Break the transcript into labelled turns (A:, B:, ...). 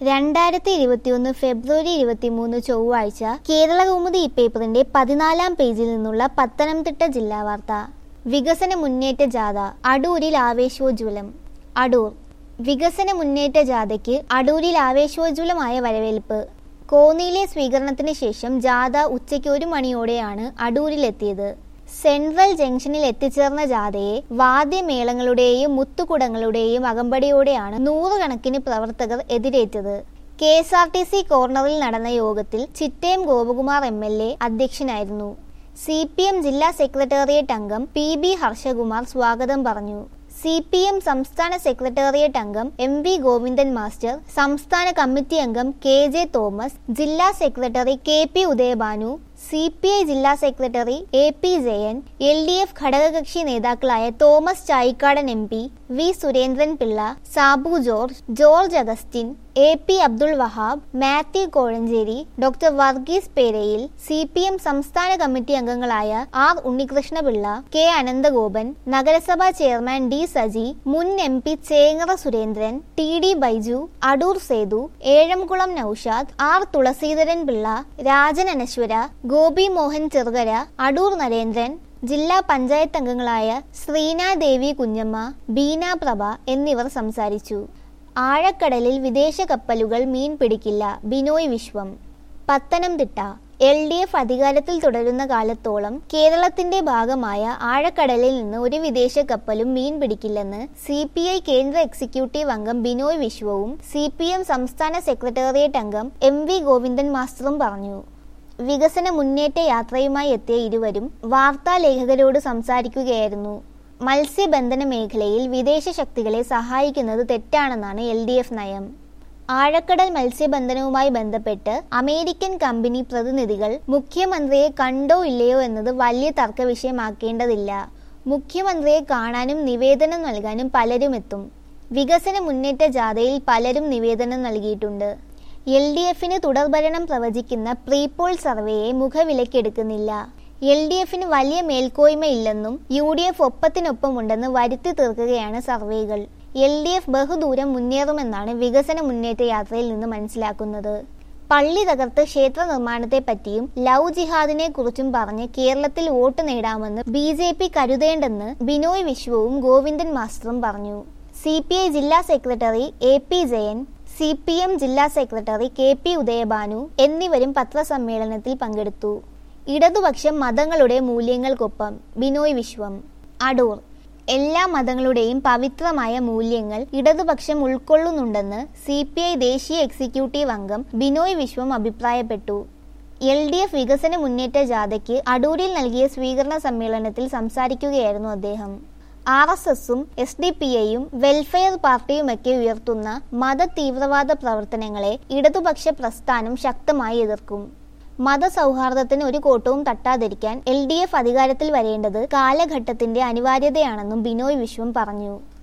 A: രണ്ടായിരത്തി ഇരുപത്തിയൊന്ന് ഫെബ്രുവരി ഇരുപത്തിമൂന്ന് ചൊവ്വാഴ്ച കേരള കൗമുദി ഈ പേപ്പറിന്റെ പതിനാലാം പേജിൽ നിന്നുള്ള പത്തനംതിട്ട ജില്ലാ വാർത്ത വികസന മുന്നേറ്റ ജാഥ അടൂരിൽ ആവേശോജ്വലം അടൂർ വികസന മുന്നേറ്റ ജാഥയ്ക്ക് അടൂരിൽ ആവേശോജ്വലമായ വരവേൽപ്പ് കോന്നിയിലെ സ്വീകരണത്തിന് ശേഷം ജാഥ ഉച്ചയ്ക്ക് ഒരു മണിയോടെയാണ് അടൂരിലെത്തിയത് സെൻട്രൽ ജംഗ്ഷനിൽ എത്തിച്ചേർന്ന ജാഥയെ വാദ്യമേളങ്ങളുടെയും മുത്തുകുടങ്ങളുടെയും അകമ്പടിയോടെയാണ് നൂറുകണക്കിന് പ്രവർത്തകർ എതിരേറ്റത് K S R T C കോർണറിൽ നടന്ന യോഗത്തിൽ Chittayam Gopakumar M L A അധ്യക്ഷനായിരുന്നു സി പി എം ജില്ലാ സെക്രട്ടേറിയറ്റ് അംഗം പി ബി ഹർഷകുമാർ സ്വാഗതം പറഞ്ഞു സി പി എം സംസ്ഥാന സെക്രട്ടേറിയറ്റ് അംഗം എം വി ഗോവിന്ദൻ മാസ്റ്റർ സംസ്ഥാന കമ്മിറ്റി അംഗം കെ ജെ തോമസ് ജില്ലാ secretary K P Udayabhanu C P I ജില്ലാ secretary A P Jayan L D F ഘടകകക്ഷി നേതാക്കളായ Thomas Chazhikadan M P V Surendran Pillai Sabu George George Augustine A P Abdul Wahab Mathew Kozhencherry doctor Varghese Perayil C P M സംസ്ഥാന committee അംഗങ്ങളായ R Unnikrishnapillai K Ananthagopan നഗരസഭാ chairman D Saji മുൻ M P Chengara Surendran T D Baiju Adoor Sethu Ezhamkulam Noushad R Thulaseedharan Pillai Rajan Anaswara Gopi Mohan Cherukara Adoor Narendran ജില്ലാ പഞ്ചായത്ത് അംഗങ്ങളായ ശ്രീനാദേവി കുഞ്ഞമ്മ ബീന പ്രഭ എന്നിവർ സംസാരിച്ചു ആഴക്കടലിൽ വിദേശ കപ്പലുകൾ മീൻ പിടിക്കില്ല Binoy Viswam Pathanamthitta L D F അധികാരത്തിൽ തുടരുന്ന കാലത്തോളം കേരളത്തിന്റെ ഭാഗമായ ആഴക്കടലിൽ നിന്ന് ഒരു വിദേശ കപ്പലും മീൻ പിടിക്കില്ലെന്ന് സി പി ഐ കേന്ദ്ര എക്സിക്യൂട്ടീവ് അംഗം ബിനോയ് വിശ്വവും സി പി എം സംസ്ഥാന സെക്രട്ടേറിയറ്റ് അംഗം എം വി ഗോവിന്ദൻ മാസ്റ്ററും പറഞ്ഞു വികസന മുന്നേറ്റ യാത്രയുമായി എത്തിയ ഇരുവരും വാർത്താലേഖകരോട് സംസാരിക്കുകയായിരുന്നു മത്സ്യബന്ധന മേഖലയിൽ വിദേശ ശക്തികളെ സഹായിക്കുന്നത് തെറ്റാണെന്നാണ് എൽ ഡി എഫ് നയം ആഴക്കടൽ മത്സ്യബന്ധനവുമായി ബന്ധപ്പെട്ട് അമേരിക്കൻ കമ്പനി പ്രതിനിധികൾ മുഖ്യമന്ത്രിയെ കണ്ടോ ഇല്ലയോ എന്നത് വലിയ തർക്ക വിഷയമാക്കേണ്ടതില്ല മുഖ്യമന്ത്രിയെ കാണാനും നിവേദനം നൽകാനും പലരും എത്തും വികസന മുന്നേറ്റ ജാഥയിൽ പലരും നിവേദനം നൽകിയിട്ടുണ്ട് എൽ ഡി എഫിന് തുടർഭരണം പ്രവചിക്കുന്ന പ്രീപോൾ സർവേയെ മുഖവിലക്കെടുക്കുന്നില്ല എൽ ഡി എഫിന് വലിയ മേൽക്കോയ്മയില്ലെന്നും യു ഡി എഫ് ഒപ്പത്തിനൊപ്പമുണ്ടെന്ന് വരുത്തി തീർക്കുകയാണ് സർവേകൾ എൽ ഡി എഫ് ബഹുദൂരം മുന്നേറുമെന്നാണ് വികസന മുന്നേറ്റ യാത്രയിൽ നിന്ന് മനസ്സിലാക്കുന്നത് പള്ളി തകർത്ത് ക്ഷേത്ര നിർമ്മാണത്തെ പറ്റിയും ലവ് ജിഹാദിനെ കുറിച്ചും പറഞ്ഞ് കേരളത്തിൽ വോട്ട് നേടാമെന്ന് ബി ജെ പി കരുതേണ്ടെന്ന് ബിനോയ് വിശ്വവും ഗോവിന്ദൻ മാസ്റ്ററും പറഞ്ഞു സി പി ഐ ജില്ലാ secretary A P Jayan C P M ജില്ലാ സെക്രട്ടറി കെ പി ഉദയഭാനു എന്നിവരും പത്രസമ്മേളനത്തിൽ പങ്കെടുത്തു ഇടതുപക്ഷം മതങ്ങളുടെ മൂല്യങ്ങൾക്കൊപ്പം ബിനോയ് വിശ്വം അടൂർ എല്ലാ മതങ്ങളുടെയും പവിത്രമായ മൂല്യങ്ങൾ ഇടതുപക്ഷം ഉൾക്കൊള്ളുന്നുണ്ടെന്ന് സി പി ഐ ദേശീയ എക്സിക്യൂട്ടീവ് അംഗം ബിനോയ് വിശ്വം അഭിപ്രായപ്പെട്ടു എൽ ഡി എഫ് വികസന മുന്നേറ്റ ജാഥയ്ക്ക് അടൂരിൽ നൽകിയ സ്വീകരണ സമ്മേളനത്തിൽ സംസാരിക്കുകയായിരുന്നു അദ്ദേഹം ആർ എസ് എസും എസ് ഡി പി ഐയും വെൽഫെയർ പാർട്ടിയുമൊക്കെ ഉയർത്തുന്ന മത തീവ്രവാദ പ്രവർത്തനങ്ങളെ ഇടതുപക്ഷ പ്രസ്ഥാനം ശക്തമായി എതിർക്കും മതസൗഹാർദ്ദത്തിന് ഒരു കോട്ടവും തട്ടാതിരിക്കാൻ എൽ ഡി എഫ് അധികാരത്തിൽ വരേണ്ടത് കാലഘട്ടത്തിന്റെ അനിവാര്യതയാണെന്നും ബിനോയ് വിശ്വം പറഞ്ഞു